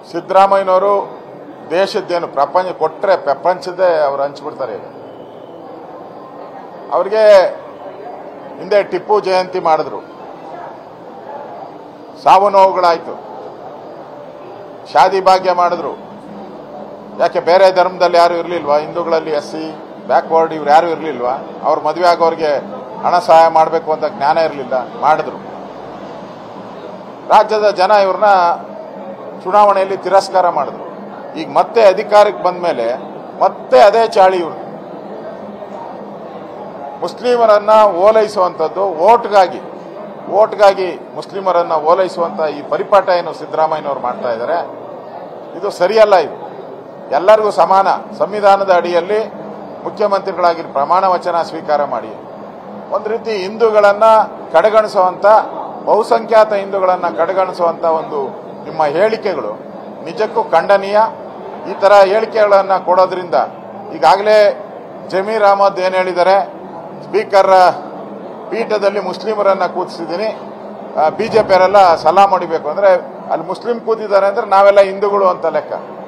ಸಿದ್ದರಾಮಯ್ಯನವರು ದೇಶದ್ದೇನು ಪ್ರಪಂಚ ಕೊಟ್ಟರೆ ಪ್ರಪಂಚದೇ ಅವ್ರು ಹಂಚ್ಬಿಡ್ತಾರೆ ಈಗ ಅವ್ರಿಗೆ ಹಿಂದೆ ಟಿಪ್ಪು ಜಯಂತಿ ಮಾಡಿದ್ರು ಸಾವು ನೋವುಗಳಾಯ್ತು ಶಾದಿ ಭಾಗ್ಯ ಮಾಡಿದ್ರು ಯಾಕೆ ಬೇರೆ ಧರ್ಮದಲ್ಲಿ ಯಾರು ಇರಲಿಲ್ವಾ ಹಿಂದೂಗಳಲ್ಲಿ ಎಸ್ ಸಿ ಬ್ಯಾಕ್ವರ್ಡ್ ಇವ್ರು ಯಾರು ಇರಲಿಲ್ವಾ ಅವ್ರ ಮದುವೆ ಆಗೋರಿಗೆ ಹಣ ಸಹಾಯ ಮಾಡಬೇಕು ಅಂತ ಜ್ಞಾನ ಇರಲಿಲ್ಲ ಮಾಡಿದ್ರು ರಾಜ್ಯದ ಜನ ಇವ್ರನ್ನ ಚುನಾವಣೆಯಲ್ಲಿ ತಿರಸ್ಕಾರ ಮಾಡಿದ್ರು ಈಗ ಮತ್ತೆ ಅಧಿಕಾರಕ್ಕೆ ಬಂದ ಮೇಲೆ ಮತ್ತೆ ಅದೇ ಚಾಳಿ ಇವರು ಮುಸ್ಲಿಮರನ್ನ ಓಲೈಸುವಂಥದ್ದು ಓಟ್ಗಾಗಿ ಓಟ್ಗಾಗಿ ಮುಸ್ಲಿಮರನ್ನ ಓಲೈಸುವಂತ ಈ ಪರಿಪಾಠ ಏನು ಸಿದ್ದರಾಮಯ್ಯನವರು ಮಾಡ್ತಾ ಇದ್ದಾರೆ ಇದು ಸರಿಯಲ್ಲ ಇದು ಎಲ್ಲರಿಗೂ ಸಮಾನ ಸಂವಿಧಾನದ ಅಡಿಯಲ್ಲಿ ಮುಖ್ಯಮಂತ್ರಿಗಳಾಗಿ ಪ್ರಮಾಣ ವಚನ ಸ್ವೀಕಾರ ಮಾಡಿ ಒಂದು ರೀತಿ ಹಿಂದೂಗಳನ್ನ ಕಡೆಗಣಿಸುವಂತ ಬಹುಸಂಖ್ಯಾತ ಹಿಂದೂಗಳನ್ನ ಕಡೆಗಣಿಸುವಂತ ಒಂದು ನಿಮ್ಮ ಹೇಳಿಕೆಗಳು ನಿಜಕ್ಕೂ ಖಂಡನೀಯ ಈ ತರ ಹೇಳಿಕೆಗಳನ್ನ ಕೊಡೋದ್ರಿಂದ ಈಗಾಗಲೇ ಜಮೀರ್ ಅಹಮದ್ ಏನ್ ಹೇಳಿದ್ದಾರೆ ಸ್ಪೀಕರ್ ಪೀಠದಲ್ಲಿ ಮುಸ್ಲಿಮರನ್ನ ಕೂತಿಸಿದ್ದೀನಿ ಬಿಜೆಪಿಯವರೆಲ್ಲ ಸಲಾಂ ಹೊಡಿಬೇಕು ಅಂದ್ರೆ ಅಲ್ಲಿ ಮುಸ್ಲಿಂ ಕೂತಿದ್ದಾರೆ ಅಂದ್ರೆ ನಾವೆಲ್ಲ ಹಿಂದೂಗಳು ಅಂತ ಲೆಕ್ಕ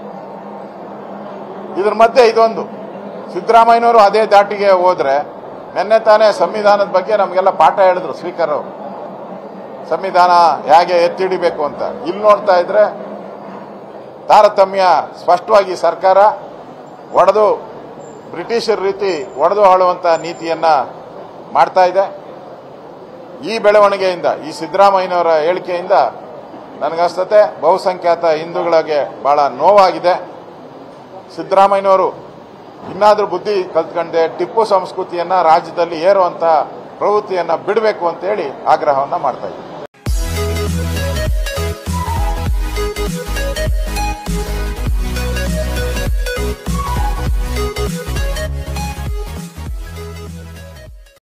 ಇದ್ರ ಮಧ್ಯೆ ಇದೊಂದು ಸಿದ್ದರಾಮಯ್ಯನವರು ಅದೇ ದಾಟಿಗೆ ಹೋದ್ರೆ ನಿನ್ನೆ ತಾನೇ ಸಂವಿಧಾನದ ಬಗ್ಗೆ ನಮಗೆಲ್ಲ ಪಾಠ ಹೇಳಿದ್ರು ಸ್ಪೀಕರ್ ಅವರು ಸಂವಿಧಾನ ಹೇಗೆ ಎತ್ತಿಡಿಬೇಕು ಅಂತ ಇಲ್ಲಿ ನೋಡ್ತಾ ಇದ್ರೆ ತಾರತಮ್ಯ ಸ್ಪಷ್ಟವಾಗಿ ಸರ್ಕಾರ ಒಡೆದು ಬ್ರಿಟಿಷರ್ ರೀತಿ ಒಡೆದು ಆಳುವಂತ ನೀತಿಯನ್ನ ಮಾಡ್ತಾ ಇದೆ ಈ ಬೆಳವಣಿಗೆಯಿಂದ ಈ ಸಿದ್ದರಾಮಯ್ಯನವರ ಹೇಳಿಕೆಯಿಂದ ನನಗನ್ಸ್ತತೆ ಬಹುಸಂಖ್ಯಾತ ಹಿಂದೂಗಳಿಗೆ ಬಹಳ ನೋವಾಗಿದೆ ಸಿದ್ದರಾಮಯ್ಯನವರು ಇನ್ನಾದ್ರೂ ಬುದ್ಧಿ ಕಲ್ತ್ಕೊಂಡೆ ಟಿಪ್ಪು ಸಂಸ್ಕೃತಿಯನ್ನ ರಾಜ್ಯದಲ್ಲಿ ಏರುವಂತ ಪ್ರವೃತ್ತಿಯನ್ನ ಬಿಡಬೇಕು ಅಂತೇಳಿ ಆಗ್ರಹವನ್ನ ಮಾಡ್ತಾ ಇದ್ದೀನಿ